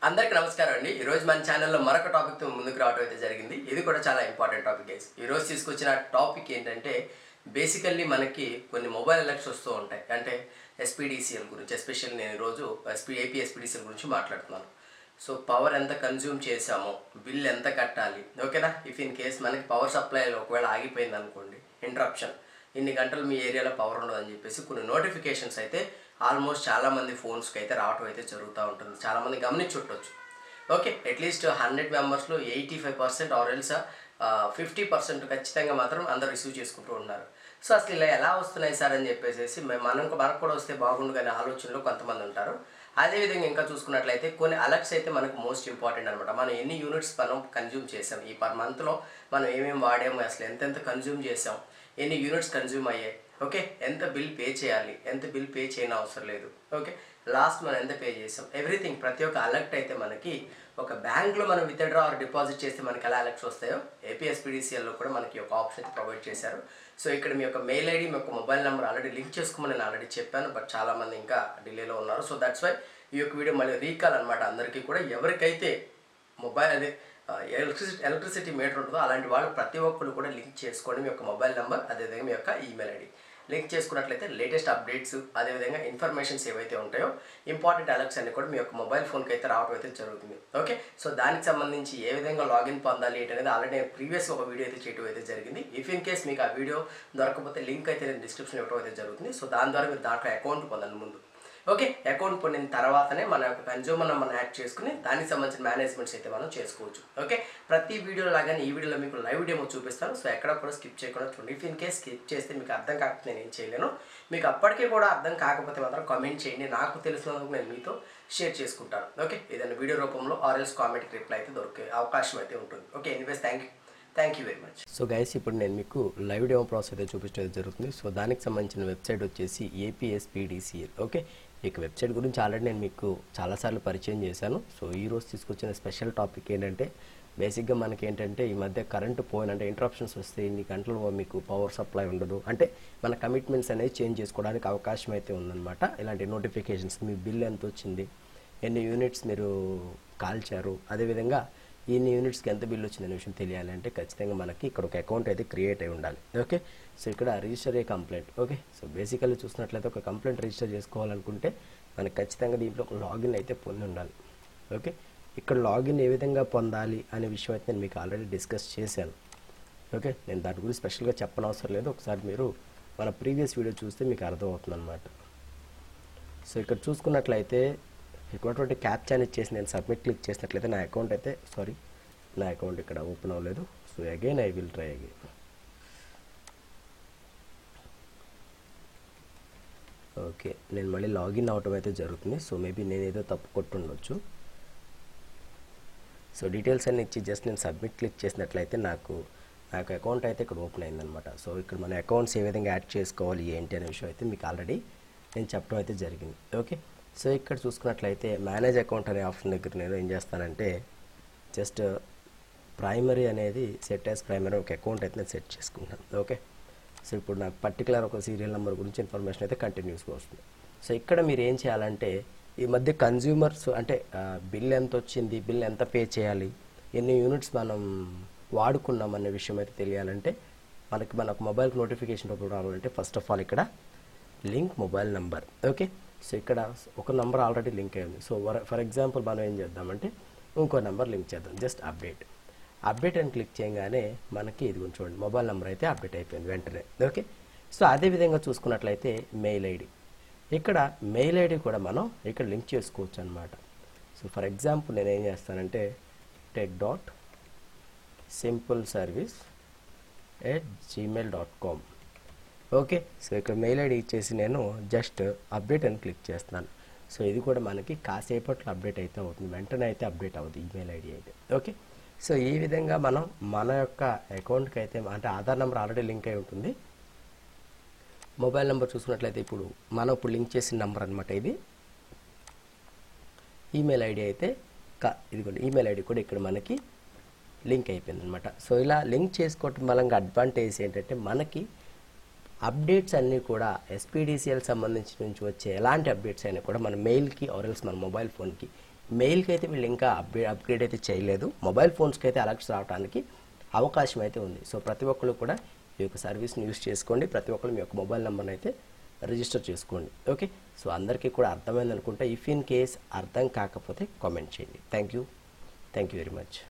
అందరికీ నమస్కారం అండి ఈ రోజు మన ఛానల్లో మరొక టాపిక్తో ముందుకు రావడం అయితే జరిగింది ఇది కూడా చాలా ఇంపార్టెంట్ టాపిక్ గైస్ ఈ రోజు తీసుకొచ్చిన టాపిక్ ఏంటంటే బేసికల్లీ మనకి కొన్ని మొబైల్ ఎలక్ట్స్ వస్తూ ఉంటాయి అంటే ఎస్పీడీసీఎల్ గురించి ఎస్పెషల్లీ నేను ఈరోజు ఎస్పీ ఏపీ ఎస్పీడీసీఎల్ గురించి మాట్లాడుతున్నాను సో పవర్ ఎంత కన్జ్యూమ్ చేసామో బిల్ ఎంత కట్టాలి ఓకేనా ఇఫ్ ఇన్ కేస్ మనకి పవర్ సప్లై ఒకవేళ ఆగిపోయింది అనుకోండి ఇంటరప్షన్ ఇన్ని గంటలు మీ ఏరియాలో పవర్ ఉండదని చెప్పేసి కొన్ని నోటిఫికేషన్స్ అయితే ఆల్మోస్ట్ చాలామంది ఫోన్స్కి అయితే రావటం అయితే జరుగుతూ ఉంటుంది చాలామంది గమనించి ఉండొచ్చు ఓకే అట్లీస్ట్ హండ్రెడ్ మెంబర్స్లో eighty five percent or else fifty percent ఖచ్చితంగా మాత్రం అందరూ రిసీవ్ చేసుకుంటూ ఉన్నారు సో అసలు ఇలా ఎలా వస్తున్నాయి సార్ అని చెప్పేసి మేము మనం మనకు కూడా వస్తే బాగుండు అనే ఆలోచనలో కొంతమంది ఉంటారు అదేవిధంగా ఇంకా చూసుకున్నట్లయితే కొన్ని అలర్ట్స్ అయితే మనకు మోస్ట్ ఇంపార్టెంట్ అనమాట మనం ఎన్ని యూనిట్స్ మనం కన్జ్యూమ్ చేసాం ఈ పర్ మంత్లో మనం ఏమేమి వాడాము అసలు ఎంతెంత కన్జ్యూమ్ చేసాం ఎన్ని యూనిట్స్ కన్జ్యూమ్ అయ్యాయి ఓకే ఎంత బిల్ పే చేయాలి ఎంత బిల్ పే చేయని అవసరం లేదు ఓకే లాస్ట్ మనం ఎంత పే చేసాం ఎవ్రీథింగ్ ప్రతి ఒక్క అలర్ట్ అయితే మనకి ఒక బ్యాంక్లో మనం విత్డ్రా ఆర్ డిపాజిట్ చేస్తే మనకి ఎలా అలర్ట్స్ వస్తాయో ఏపీఎస్పీడీసీఎల్లో కూడా మనకి ఒక ఆప్షన్ అయితే ప్రొవైడ్ చేశారు సో ఇక్కడ మీ యొక్క మెయిల్ ఐడి మీ యొక్క మొబైల్ నెంబర్ ఆల్రెడీ లింక్ చేసుకోమని నేను ఆల్రెడీ చెప్పాను బట్ చాలామంది ఇంకా డిలేలో ఉన్నారు సో దట్స్ వై ఈ యొక్క వీడియో మళ్ళీ రీకాల్ అనమాట అందరికీ కూడా ఎవరికైతే మొబైల్ అదే ఎలక్ట్రిసిటీ ఎలక్ట్రిసిటీ మీటర్ ఉంటుందో అలాంటి వాళ్ళు ప్రతి ఒక్కరు కూడా లింక్ చేసుకోండి మీ యొక్క మొబైల్ నెంబర్ అదేవిధంగా మీ యొక్క ఈమెయిల్ ఐడి లింక్ చేసుకున్నట్లయితే లేటెస్ట్ అప్డేట్స్ అదేవిధంగా ఇన్ఫర్మేషన్స్ ఏవైతే ఉంటాయో ఇంపార్టెంట్ అలర్ట్స్ అన్ని కూడా మీ యొక్క మొబైల్ ఫోన్కి అయితే రావడం అయితే జరుగుతుంది ఓకే సో దానికి సంబంధించి ఏ విధంగా లాగిన్ పొందాలి ఏంటి అనేది ఆల్రెడీ నేను ప్రీవియస్ ఒక వీడియో అయితే చేయడం అయితే జరిగింది ఇఫ్ ఇన్ కేస్ మీకు ఆ వీడియో దొరకకపోతే లింక్ అయితే నేను డిస్క్రిప్షన్ ఇవ్వడం అయితే జరుగుతుంది సో దాని ద్వారా మీరు దాంట్లో అకౌంట్ పొందండి ముందు ఓకే అకౌంట్ పొందిన తర్వాతనే మన యొక్క కన్జ్యూమర్ నెంబర్ని యాడ్ చేసుకుని దానికి సంబంధించిన మేనేజ్మెంట్స్ అయితే మనం చేసుకోవచ్చు ఓకే ప్రతి వీడియో లాగానే ఈ వీడియోలో మీకు లైవ్ డెమో చూపిస్తాను సో ఎక్కడ కూడా స్కిప్ చేయకుండా చూడండి ఇఫ్ ఇన్ కేస్ స్కిప్ చేస్తే మీకు అర్థం కాకపోతే నేను ఏం చేయలేను మీకు అప్పటికే కూడా అర్థం కాకపోతే మాత్రం కామెంట్ చేయండి నాకు తెలిసినందుకు నేను మీతో షేర్ చేసుకుంటాను ఓకే ఏదైనా వీడియో రూపంలో ఆర్ఎల్స్ కామెంట్కి రిప్లై అయితే దొరికే అవకాశం అయితే ఉంటుంది okay anyways thank you thank you very much so guys ఇప్పుడు నేను మీకు లైవ్ డెమో ప్రాసెస్ అయితే చూపించడం జరుగుతుంది సో దానికి సంబంధించిన వెబ్సైట్ వచ్చేసి ఏపీఎస్పీడీసీఎల్ ఓకే ఇక వెబ్సైట్ గురించి ఆల్రెడీ నేను మీకు చాలాసార్లు పరిచయం చేశాను సో ఈ రోజు తీసుకొచ్చిన స్పెషల్ టాపిక్ ఏంటంటే బేసిక్గా మనకి ఏంటంటే ఈ మధ్య కరెంటు పోయిన అంటే ఇంటరప్షన్స్ వస్తే ఇన్ని గంటలు మీకు పవర్ సప్లై ఉండదు అంటే మన కమిట్మెంట్స్ అనేది చేంజ్ చేసుకోవడానికి అవకాశం అయితే ఉందన్నమాట ఇలాంటి నోటిఫికేషన్స్ మీ బిల్ ఎంత వచ్చింది ఎన్ని యూనిట్స్ మీరు కాల్చారు అదేవిధంగా ఇన్ని యూనిట్స్కి ఎంత బిల్ వచ్చిందనే విషయం తెలియాలంటే ఖచ్చితంగా మనకి ఇక్కడ ఒక అకౌంట్ అయితే క్రియేట్ అయి ఉండాలి ఓకే సో ఇక్కడ register a complaint okay so basically చూసినట్లయితే ఒక కంప్లైంట్ రిజిస్టర్ చేసుకోవాలనుకుంటే మనకి ఖచ్చితంగా దీంట్లో ఒక లాగిన్ అయితే పొంది ఉండాలి ఓకే ఇక్కడ లాగిన్ ఏ విధంగా పొందాలి అనే విషయం అయితే నేను మీకు ఆల్రెడీ డిస్కస్ చేశాను ఓకే నేను దాని గురించి స్పెషల్గా చెప్పనవసరం లేదు ఒకసారి మీరు మన ప్రీవియస్ వీడియో చూస్తే మీకు అర్థమవుతుంది అనమాట సో ఇక్కడ చూసుకున్నట్లయితే ఇక్కడ క్యాప్చా అనేది చేసి నేను సబ్మిట్ క్లిక్ చేసినట్లయితే నా అకౌంట్ అయితే సారీ నా అకౌంట్ ఇక్కడ ఓపెన్ అవ్వలేదు so again I will try again okay నేను మళ్ళీ లాగిన్ అవటం అయితే జరుగుతుంది సో మేబీ నేను ఏదో తప్పు కొట్టుండొచ్చు సో డీటెయిల్స్ అన్ని ఇచ్చి జస్ట్ నేను సబ్మిట్ క్లిక్ చేసినట్లయితే నాకు నాకు అకౌంట్ అయితే ఇక్కడ ఓపెన్ అయిందనమాట సో ఇక్కడ మన అకౌంట్స్ ఏ విధంగా యాడ్ చేసుకోవాలి ఏంటి అనే విషయం అయితే మీకు ఆల్రెడీ నేను చెప్పడం అయితే జరిగింది ఓకే సో ఇక్కడ చూసుకున్నట్లయితే మేనేజ్ అకౌంట్ అనే ఆప్షన్ దగ్గర నేను ఏం చేస్తానంటే జస్ట్ ప్రైమరీ అనేది సెట్ యాజ్ ప్రైమరీ ఒక అకౌంట్ అయితే నేను సెట్ చేసుకుంటాను ఓకే సో ఇప్పుడు నాకు పర్టికులర్ ఒక సీరియల్ నెంబర్ గురించి ఇన్ఫర్మేషన్ అయితే కంటిన్యూస్గా వస్తుంది సో ఇక్కడ మీరు ఏం చేయాలంటే ఈ మధ్య కన్జ్యూమర్స్ అంటే బిల్ ఎంత వచ్చింది బిల్ ఎంత పే చేయాలి ఎన్ని యూనిట్స్ మనం వాడుకున్నాం అనే విషయం అయితే తెలియాలంటే మనకి మనకు మొబైల్ నోటిఫికేషన్ రూపంలో రావాలంటే ఫస్ట్ ఆఫ్ ఆల్ ఇక్కడ link mobile number okay so ఇక్కడ ఒక నెంబర్ ఆల్రెడీ లింక్ అయింది సో ఫర్ ఎగ్జాంపుల్ మనం ఏం చేద్దామంటే ఇంకో నెంబర్ లింక్ చేద్దాం జస్ట్ అప్డేట్ అప్డేట్ అని క్లిక్ చేయగానే మనకి ఇది కొంచెం చూడండి మొబైల్ నెంబర్ అయితే అప్డేట్ అయిపోయింది వెంటనే ఓకే సో అదే విధంగా చూసుకున్నట్లయితే మెయిల్ ఐడి ఇక్కడ మెయిల్ ఐడి కూడా మనం ఇక్కడ లింక్ చేసుకోవచ్చు అనమాట సో ఫర్ ఎగ్జాంపుల్ నేను ఏం చేస్తానంటే tech dot simple service at Gmail dot com okay so ఇక్కడ మెయిల్ ఐడి ఇచ్చేసి నేను జస్ట్ అప్డేట్ అని క్లిక్ చేస్తున్నాను సో ఇది కూడా మనకి కాసేపట్లో అప్డేట్ అయితే అవుతుంది వెంటనే అయితే అప్డేట్ అవుతుంది ఈమెయిల్ ఐడి అయితే ఓకే సో ఈ విధంగా మనం మన యొక్క అకౌంట్కి అయితే అంటే ఆధార్ నెంబర్ ఆల్రెడీ లింక్ అయి ఉంటుంది మొబైల్ నెంబర్ చూసుకున్నట్లయితే ఇప్పుడు మనం ఇప్పుడు లింక్ చేసిన నెంబర్ అనమాట ఇది ఈమెయిల్ ఐడి అయితే కా ఇదిగోండి ఈమెయిల్ ఐడి కూడా ఇక్కడ మనకి లింక్ అయిపోయింది అనమాట సో ఇలా లింక్ చేసుకోవటం వల్ల అడ్వాంటేజ్ ఏంటంటే మనకి అప్డేట్స్ అన్నీ కూడా ఎస్పీడీసీఎల్ సంబంధించి నుంచి వచ్చే ఎలాంటి అప్డేట్స్ అయినా కూడా మన మెయిల్కి ఆర్ఎల్స్ మన మొబైల్ ఫోన్కి మెయిల్కి అయితే వీళ్ళు ఇంకా అప్గ్రేడ్ అప్గ్రేడ్ అయితే చేయలేదు మొబైల్ ఫోన్స్కి అయితే అలర్ట్స్ రావడానికి అవకాశం అయితే ఉంది సో ప్రతి ఒక్కరు కూడా ఈ యొక్క సర్వీస్ని యూస్ చేసుకోండి ప్రతి ఒక్కరు మీ యొక్క మొబైల్ నెంబర్ని అయితే రిజిస్టర్ చేసుకోండి ఓకే సో అందరికీ కూడా అర్థమైంది అనుకుంటే ఇఫ్ ఇన్ కేస్ అర్థం కాకపోతే కామెంట్ చేయండి thank you thank you very much